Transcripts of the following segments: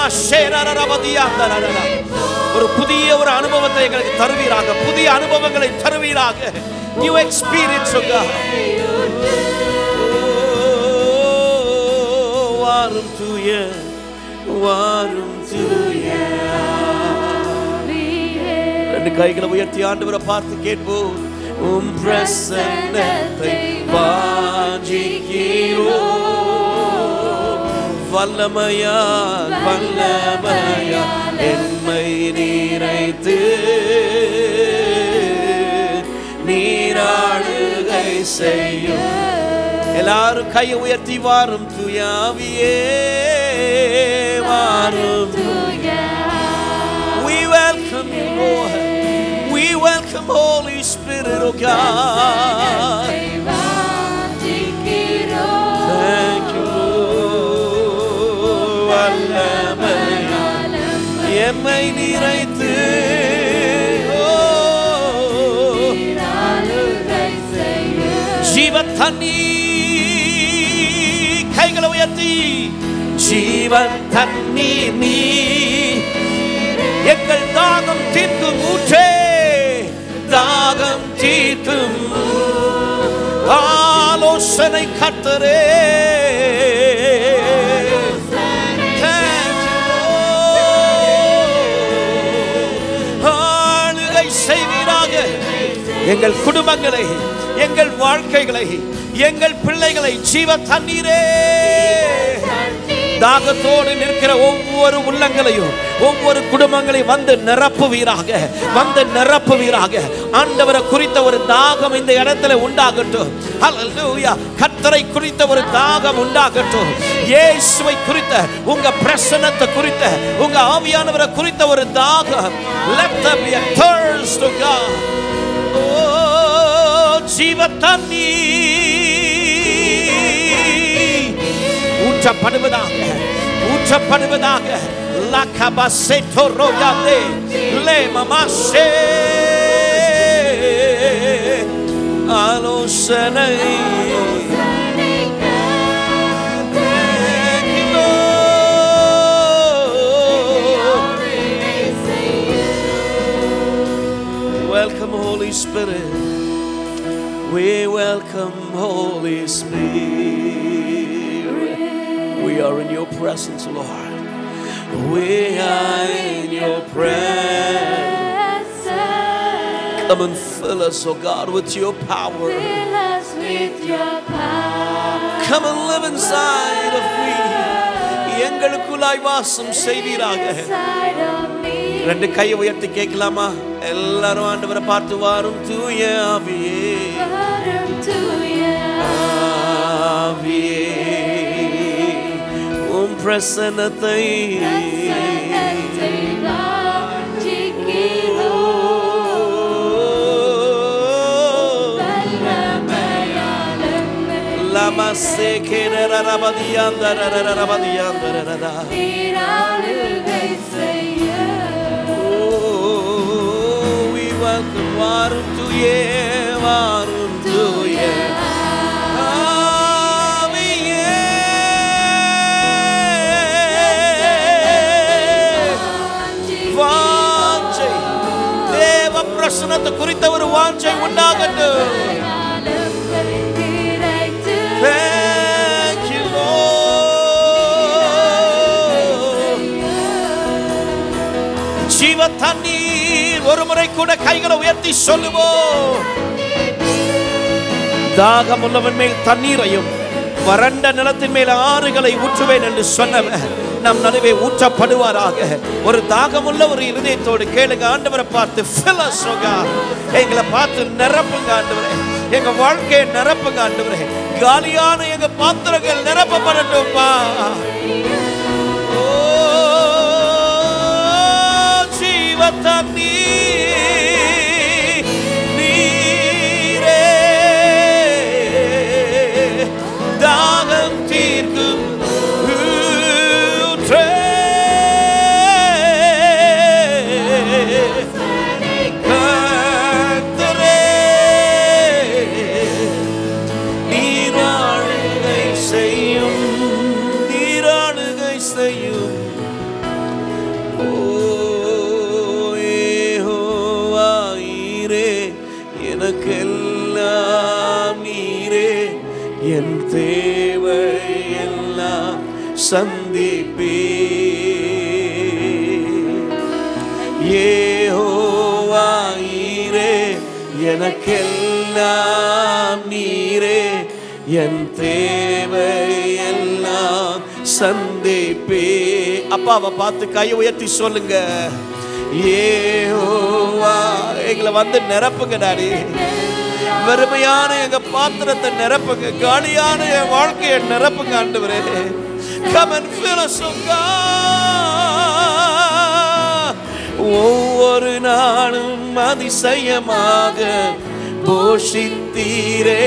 ஷேரரரபதியாந்தரரரா. ஒரு புதிய ஒரு அனுபவத்தை எங்களுக்கு தருவீராக புதிய அனுபவங்களை தருவீராக நியூ எக்ஸ்பீரியன்ஸ் வாரும் தூய வாரும் தூய ரெண்டு கைகளை உயர்த்தி ஆண்டவரை பார்த்து கேட்போம் உம் பிரசன்னத்தை வாஞ்சிக்கிறோ வல்லமையால் வல்லமையால் என்மை நீரைத்து நீராடுகை செய்யும் எல்லாரும் கையை உயர்த்தி வாரும் துயாவியே வாரும் We welcome you, Lord. We welcome Holy Spirit, oh God. Thank you, Lord. வல்லமையால் எம்மை நிறைத்து ஓ, ஜீவ தண்ணி கைகளை உயர்த்தி ஜீவன் தண்ணீர் நீ எங்கள் தாகம் தீர்க்கும் ஊற்றே தாகம் தீர்க்கும் ஆலோசனை கர்த்தரே Thank you, Lord. ஆளுகை செய்வீராக எங்கள் குடும்பங்களை எங்கள் வாழ்க்கைகளை எங்கள் பிள்ளைகளை ஜீவ தண்ணீரே தாகத்தோடு நிற்கிற ஒவ்வொரு உள்ளங்களையும் ஒவ்வொரு குடும்பங்களையும் வந்து நிரப்புவீராக வந்து நிரப்புவீராக ஆண்டவரை குறித்த ஒரு தாகம் இந்த இடத்துல உண்டாகட்டும் ஹalleluya கர்த்தரை குறித்த ஒரு தாகம் உண்டாகட்டும் இயேசுவை குறித்த உங்க பிரசன்னத்தை குறித்த உங்க ஆவியானவரை குறித்த ஒரு தாகம் let there be a thirst to God oh ஜீவ தண்ணீர் ஊற்றப்படுவதாக ஊற்றப்படுவதாக லகபசெட்டோ ரோயாதே லே மமாஷே ஆலோசனை Welcome, Holy Spirit. We welcome, Holy Spirit. We are in your presence, Lord. We are in your presence. Come and fill us, oh God, with your power. Come and live inside of me. எங்களுக்குள்ளாய் வாசம் செய்வீராக ரெண்டு கையை உயர்த்தி கேட்கலாமா எல்லாரும் ஆண்டவரை பார்த்து வாரும் தூய ஆவியே ஆவியே உம் பிரசன்னத்தை Lama se kerera rabadianda rabadianda Oh, we welcome வாரும் தூய வாரும் தூய ஆவியே. வாஞ்சை தேவ பிரசனத்தை குறித்த ஒரு வாஞ்சை உண்டாகட்டும் Thank you, Lord. ஜீவ தண்ணீர் ஒரு முறை கூட கைகளை உயர்த்தி சொல்லுவோம் தாகம் உள்ளவன் மேல் தண்ணீரையும் வறண்ட நிலத்தின் மேல் ஆறுகளை ஊற்றுவேன் என்று சொன்னவன் நம் நடுவே ஊற்றப்படுவாராக ஒரு தாகமுள்ள ஒரு இருதயத்தோடு கேளுங்க ஆண்டவரை பார்த்து fill us, oh God. எங்களை பார்த்து நிரப்புங்க ஆண்டவரே எங்க வாழ்க்கையை நிரப்புங்க ஆண்டவரே காலியான எங்க பாத்திரங்கள் நிரப்பப்படட்டும்பா ஓ, ஜீவ தண்ணீர் நீரே தாகம் தீர்க்கும் ஊற்றே. கர்த்தரே, நீராளுகை செய்யும் நீராளுகை சந்திப்பே ஏஹோவாயிரே எனக்கெல்லாம் நீரே என் தேவையெல்லாம் சந்திப்பே அப்பாவை பார்த்து கை உயர்த்தி சொல்லுங்க ஏஹோவா எங்களை வந்து நிரப்புங்க டாடி வெறுமையான எங்க பாத்திரத்தை நிரப்புங்க காலியான என் வாழ்க்கையை நிரப்புங்க ஆண்டவரே Come and fill us, oh God. ஒவ்வொரு நாளும் அதிசயமாக போஷித்தீரே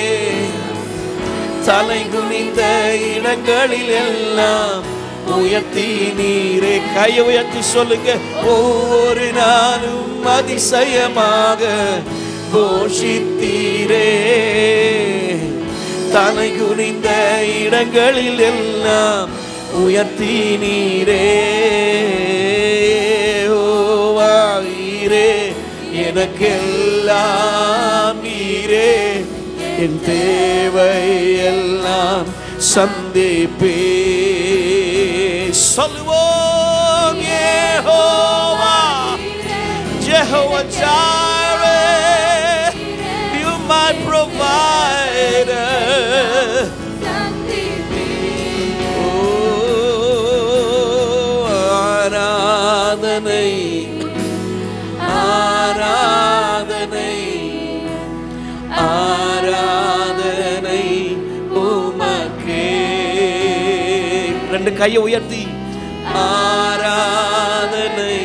தலை குனிந்த இடங்களில் எல்லாம் உயர்த்தி நீரே கையை உயர்த்தி சொல்லுங்க ஒவ்வொரு நாளும் அதிசயமாக போஷித்தீரே தலை குனிந்த இடங்களில் எல்லாம் உயர்த்தி நீரே ஓவாயிரே எனக்கெல்லாம் நீரே என் தேவை எல்லாம் சந்திப்பே சொல்லுவோம் Jehovah Jehovah Jireh, you my provider. Oh, ஆராதனை ஆராதனை ஆராதனை உமக்கே ரெண்டு கையை உயர்த்தி ஆராதனை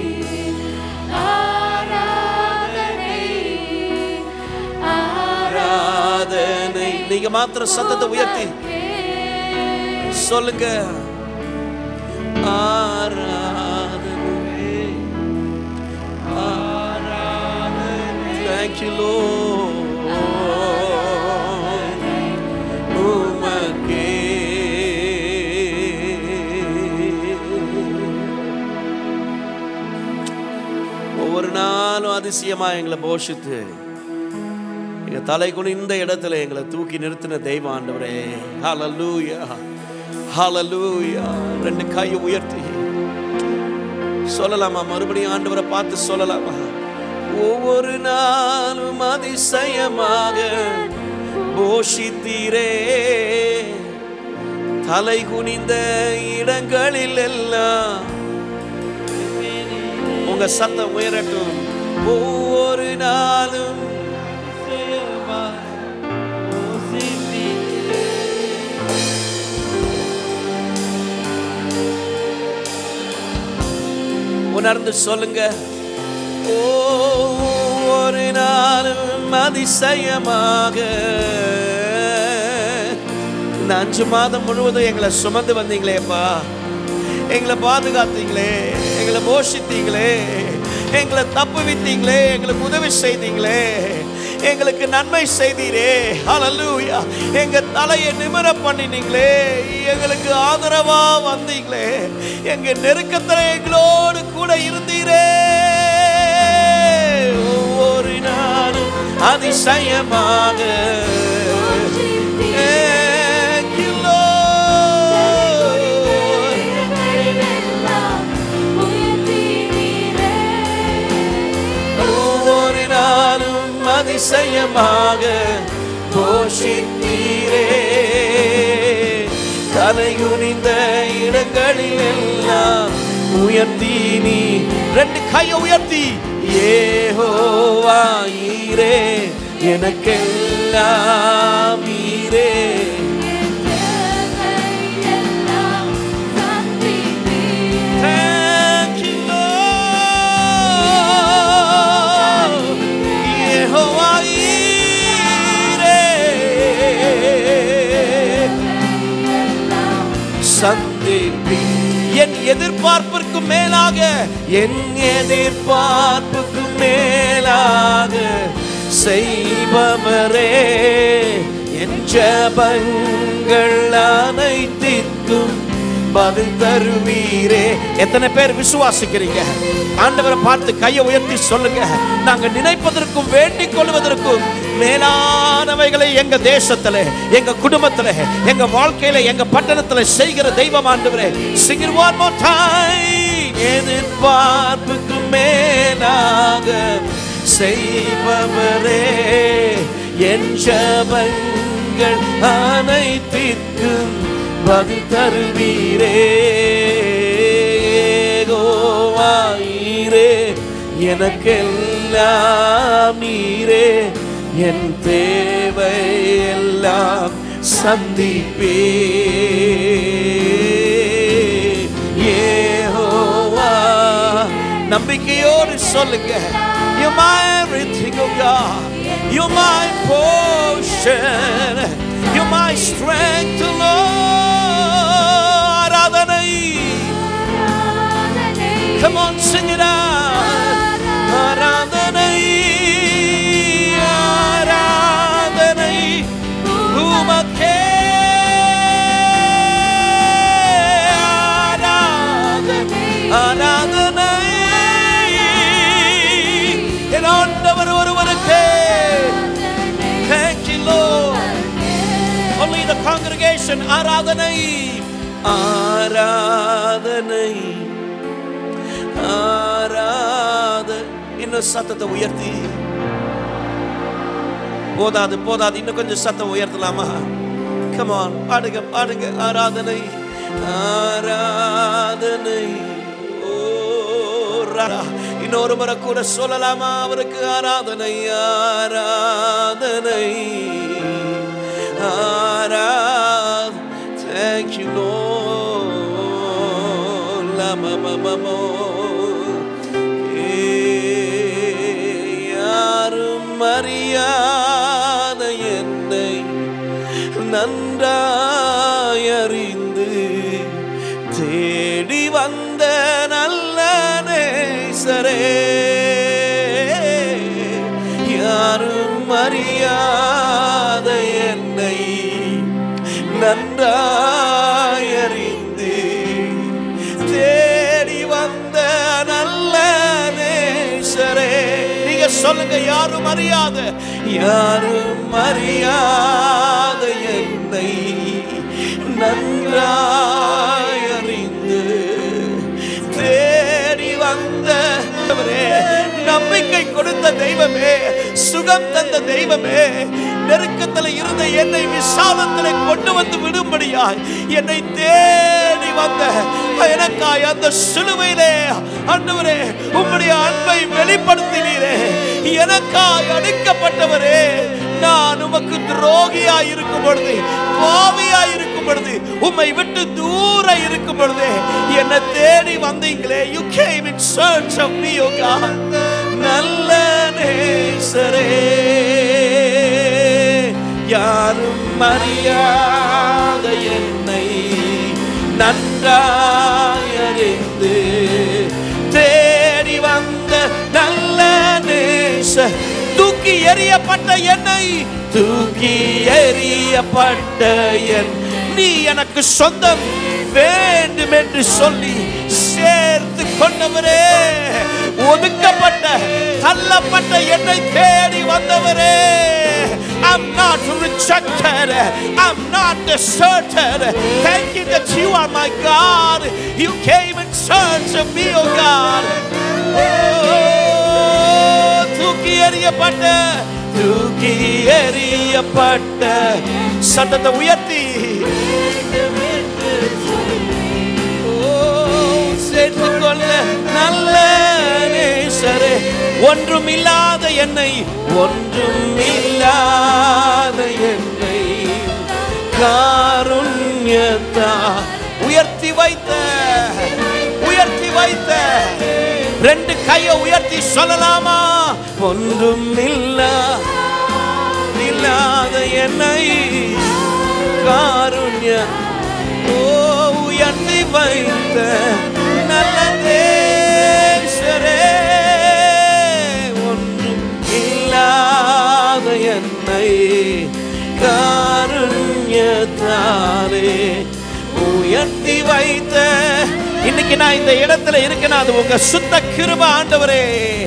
ஆராதனை நீங்க மாத்திரம் சத்தத்தை உயர்த்தி சொல்லுங்க ஆராதனை ஆராதனை Thank you, Lord. உமக்கே. ஒவ்வொரு நாளும் அதிசயமா எங்களை போஷித்து எங்க தலை குனிந்த இடத்துல எங்களை தூக்கி நிறுத்தின தெய்வம் ஆண்டவரே ஹalleluya ஹalleluya ரெண்டு கையை உயர்த்தி சொல்லலாமா மறுபடியும் ஆண்டவரை பார்த்து சொல்லலாமா ஒவ்வொரு நாளும் அதிசயமாக போஷித்தீரே தலை குனிந்த இடங்களில் எல்லாம் உங்க சத்தம் உயரட்டும் ஒவ்வொரு நாளும் அதிசயமாய் போஷித்தீரே. உணர்ந்து சொல்லுங்க ஒவ்வொரு நாளும் அதிசயமாக இந்த அஞ்சு மாதம் முழுவதும் எங்களை சுமந்து வந்தீங்களேப்பா எங்களை பாதுகாத்தீங்களே எங்களை போஷித்தீங்களே எங்களை தப்பு வித்தீங்களே எங்களுக்கு உதவி செய்தீங்களே எங்களுக்கு நன்மை செய்தீரே ஹalleluya எங்க தலையை நிமிர பண்ணினீங்களே எங்களுக்கு ஆதரவா வந்தீங்களே எங்க நெருக்கத்துல எங்களோடு கூட இருந்தீரே ஒவ்வொரு நாளும் அதிசயமாக Thank you, Lord. ஒவ்வொரு நாளும் அதிசயமாக போஷித்தீரே தலையுனிந்த இடங்களில் எல்லாம் உயர்த்தி நீ ரெண்டு கையை உயர்த்தி ஏஹோவாயிரே எனக்கெல்லாம் ஈரே Thank you, Lord. Yehovah Jireh. சந்திப்பி என் எதிர்பார்ப்பிற்கு மேலாக என் எதிர்பார்ப்புக்கு மேலாக செய்பவரே என் ஜபங்கள் அனைத்திற்கும் பதில் தருவீரே எத்தனை பேர் விசுவாசிக்கிறீங்க ஆண்டவரை பார்த்து கையை உயர்த்தி சொல்லுங்க நாங்க நினைப்பதற்கும் வேண்டிக் கொள்வதற்கும் மேலானவைகளை எங்க தேசத்துல எங்க குடும்பத்துல எங்க வாழ்க்கையில எங்க பட்டணத்துல செய்கிற தெய்வம் ஆண்டவரே sing it one more time எதிர்பார்ப்புக்கு மேலாக செய்பவரே என் ஜபங்கள் அனைத்திற்கும் பதில் தருவீரே கோவாயிரே எனக்கெல்லாம் நீரே என் தேவை எல்லாம் சந்திப்பே ஏஹோவா நம்பிக்கையோடு சொல்லுங்க You my everything, oh God. You my portion. You my strength, Lord. ஆராதனை Come on, sing it out. ஆராதனை ஆராதனை உமக்கே ஆராதனை ஆராதனை என் ஆண்டவர் ஒருவருக்கே Thank you, Lord. Only the congregation ஆராதனை ஆராதனை ஆராத இன்னும் சத்தத்தை உயர்த்தி போதாது போதாது இன்னும் கொஞ்சம் சத்தம் உயர்த்தலாமா கமான் பாடுங்க பாடுங்க ஆராதனை ஆராதனை ஓ ரா. இன்னொரு முறை கூட சொல்லலாமா அவருக்கு ஆராதனை ஆராதனை ஆரா தேங்க்யூ லோ லமமமமோ யாரும் அறியாத என்னை நன்றாய் அறிந்து தேடி வந்த நல்ல நேசரே யாரும் அறியாத என்னை நன்றாய் அறிந்து தேடி வந்த நல்ல நேசரே நீங்க சொல்லுங்க யாரும் அறியாத யாரும் அறியாத என்னை நன்றாய் அறிந்து தேடி வந்த ஆண்டவரே, நம்பிக்கை கொடுத்த தெய்வமே சுகம் தந்த தெய்வமே நெருக்கத்தில் இருந்த என்னை விசாலத்தில் கொண்டு வந்து விடும்படியாய் என்னை தேடி வந்த எனக்காய் அந்த சிலுவையிலே ஆண்டவரே உம்முடைய அன்பை வெளிப்படுத்தினீரே எனக்காய் அடிக்கப்பட்டவரே நான் உமக்கு துரோகியாய் இருக்கும் பொழுது பாவியாய் இருக்கும் பொழுது உம்மை விட்டு தூர இருக்கும் பொழுது என்னை தேடி வந்தீங்களே you came in search of me oh God நல்ல நேசரே யாரும் அறியாத என்னை நன்றாய் அறிந்து தேடி வந்த நல்ல நேச தூக்கி எறியப்பட்ட என்னை தூக்கி எறியப்பட்ட என் நீ எனக்கு சொந்தம் வேண்டும் என்று சொல்லி சேர்த்து கொண்டவரே ஒதுக்கப்பட்ட தள்ளப்பட்ட என்னை தேடி வந்தவரே I'm not rejected. I'm not deserted. Thank you that you are my God. You came in search of me, oh God. Oh, தூக்கி எறியப்பட்ட தூக்கி எறியப்பட்ட சத்தத்தை உயர்த்தி சேர்த்துக் கொள்ள நல்ல நேசரே ஒன்றும் இல்லாத என்னை ஒன்றும் இல்லாத என்னை காருண்யத்தா உயர்த்தி வைத்த உயர்த்தி வைத்த ரெண்டு கையை உயர்த்தி சொல்லலாமா ஒன்றும் இல்லா இல்லாத என்னை காருண்ய ஓ உயர்த்தி வைத்த நல்ல தேசரே ஒன்றும் இல்லாத என்னை காருண்யத்தாலே உயர்த்தி வைத்த நான் இந்த இடத்துல இருக்கேன் அது உங்க சுத்த கிருப ஆண்டவரே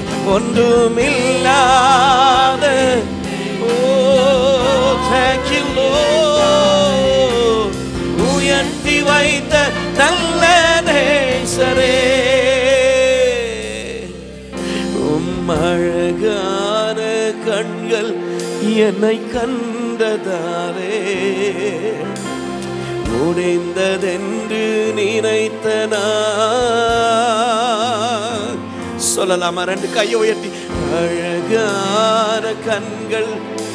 ஒன்றுமில்லாத ஓ thank you Lord உயர்த்தி வைத்த நல்ல நேசரே உம் அழகான கண்கள் என்னை கண்டதாரே முடிந்ததென்று நினைத்த நான் சொல்லலாமா ரெண்டு கையை உயர்த்தி அழகான கண்கள்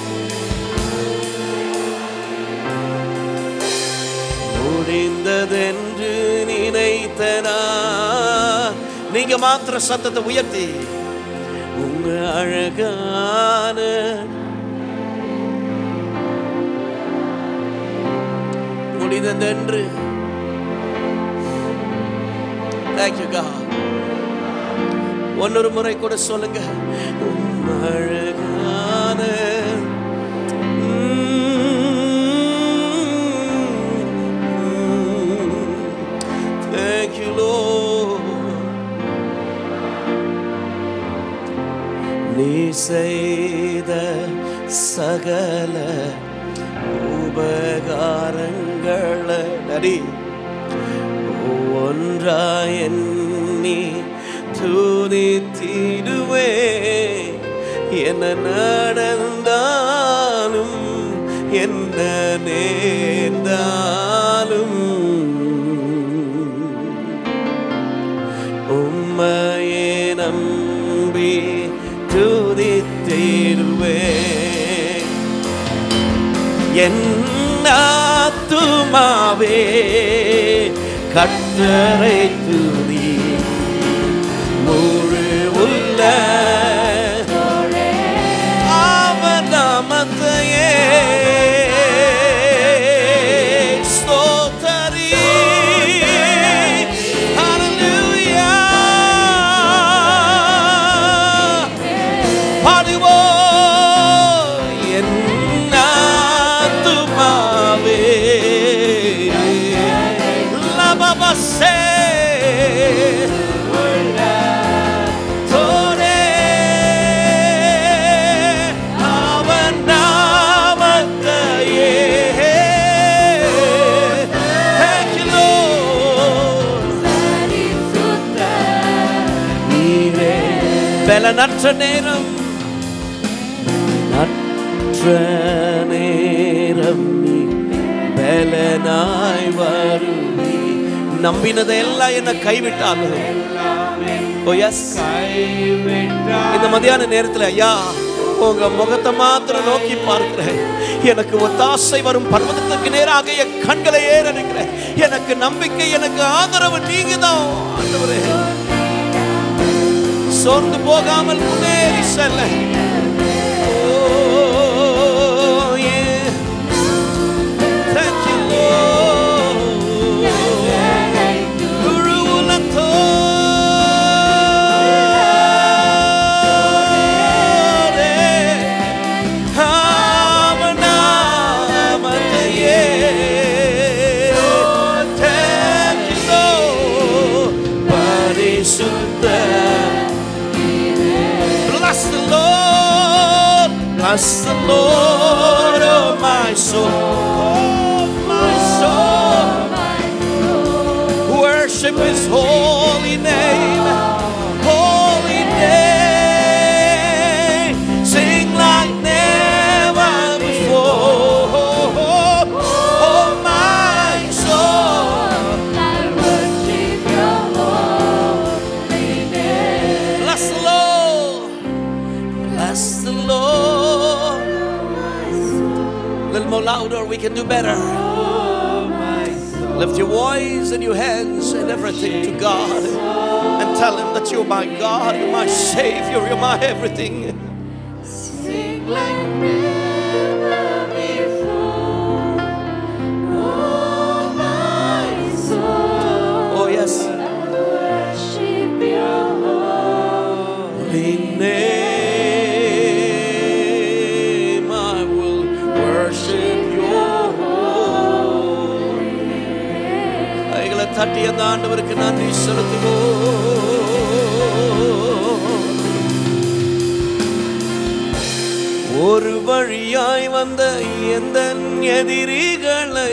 முடிந்ததென்று நினைத்த நான் நீங்க மாத்திர சத்தத்தை உயர்த்தி உங்க அழகான முடிந்ததென்று தேங்க்யூ God ஒன்னொரு முறை கூட சொல்லுங்க உம் அழகான Thank you, Lord. நீ செய்த சகல உபகாரங்கள நடி ஒன்றாய் எண்ணி துதித்திடுவே என்ன நடந்தாலும் என்ன நேர்ந்தாலும் உம்மையே நம்பி துதித்திடுவே என் ஆத்துமாவே கத்தரை துதி முழு உள்ள அவர் நாமத்தையே ஸ்தோத்தரி Hallelujah. பாடுவோம் என் ஆத்துமாவே. லபபசே. தோரே. அவன் நாமத்தையே. Thank you, Lord. நீரே பலனற்ற நேரம் நற்ற நேரம் நீ பலனாய் வருவி நம்பினதை எல்லாம் என்ன கைவிட்டாலும் ஓ எஸ் இந்த மதியான நேரத்தில் ஐயா உங்க முகத்தை மாத்திரம் நோக்கி பார்க்கிறேன் எனக்கு ஒத்தாசை வரும் பர்வதத்துக்கு நேராக என் கண்களை ஏற இருக்கிறேன் எனக்கு நம்பிக்கை எனக்கு ஆதரவு நீங்க தான் ஆண்டவரே சோர்ந்து போகாமல் முன்னேறி செல்ல ஓ, yeah. Thank you, Lord. குரு உலகத்தோரே, அவன் நாமத்தையே. Thank you, Lord. பரிசுத்த Bless the Lord, bless the Lord, oh my soul, oh my soul. Worship His holy name, holy name. Sing like never before, oh my soul. Bless the Lord. Bless the Lord. A little more louder, we can do better. Lift your voice and your hands and everything to God and tell Him that you're my God, you're my Savior, you're my everything. Oh, yes. Holy name, I will worship your holy கைகளை தட்டி தட்டி அந்த ஆண்டவருக்கு நன்றி செலுத்துவோம் ஒரு வழியாய் வந்த எந்த எதிரிகளை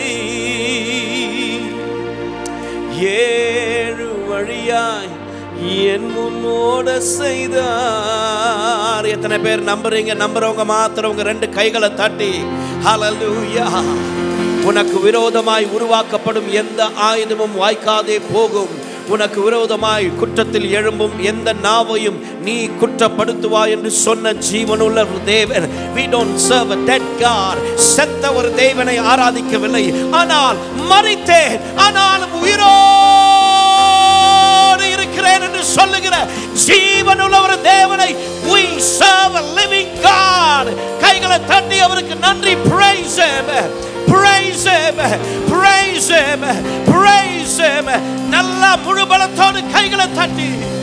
ஏழு வழியாய் என் முன்னோட செய்தார் எத்தனை பேர் நம்புறீங்க நம்புறவங்க மாத்திரவங்க ரெண்டு கைகளை தட்டி ஹalleluya உனக்கு விரோதமாய் உருவாக்கப்படும் எந்த ஆயுதமும் வாய்க்காதே போகும் உனக்கு விரோதமாய் குற்றத்தில் எழும்பும் எந்த நாவையும் நீ குற்றப்படுத்துவாய் என்று சொன்ன ஜீவனுள்ள ஒரு தேவன் we don't serve a dead god செத்த ஒரு தேவனை ஆராதிக்கவில்லை ஆனால் மறித்தேன் ஆனாலும் உயிரோடு இருக்கிறேன் என்று சொல்லுகிற ஜீவனுள்ள ஒரு தேவனை we serve a living god கைகளை தட்டி அவருக்கு நன்றி praise him praise him praise him praise him நல்ல முழு பலத்தோடு கைகளை தட்டி